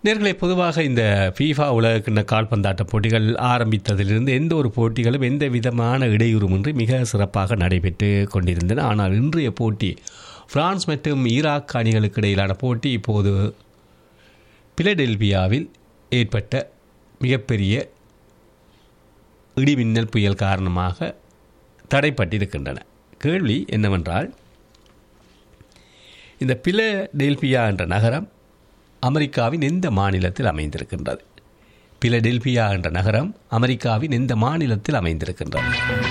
நேர்களை பொதுவாக இந்த ஃபீஃபா உலகக்கிண்ண கால்பந்தாட்ட போட்டிகள் ஆரம்பித்ததிலிருந்து எந்த ஒரு போட்டிகளும் எந்த விதமான இடையூறுமின்றி மிக சிறப்பாக நடைபெற்று கொண்டிருந்தன ஆனால் இன்றைய போட்டி பிரான்ஸ் மற்றும் ஈராக் அணிகளுக்கு இடையிலான போட்டி இப்போது பிலடெல்பியாவில் ஏற்பட்ட மிகப்பெரிய இடிமின்னல் புயல் காரணமாக தடைப்பட்டிருக்கின்றன கேள்வி என்னவென்றால் இந்த பிலடெல்பியா என்ற நகரம் அமெரிக்காவின் எந்த மாநிலத்தில் அமைந்திருக்கின்றது பிலடெல்பியா என்ற நகரம் அமெரிக்காவின் எந்த மாநிலத்தில் அமைந்திருக்கின்றது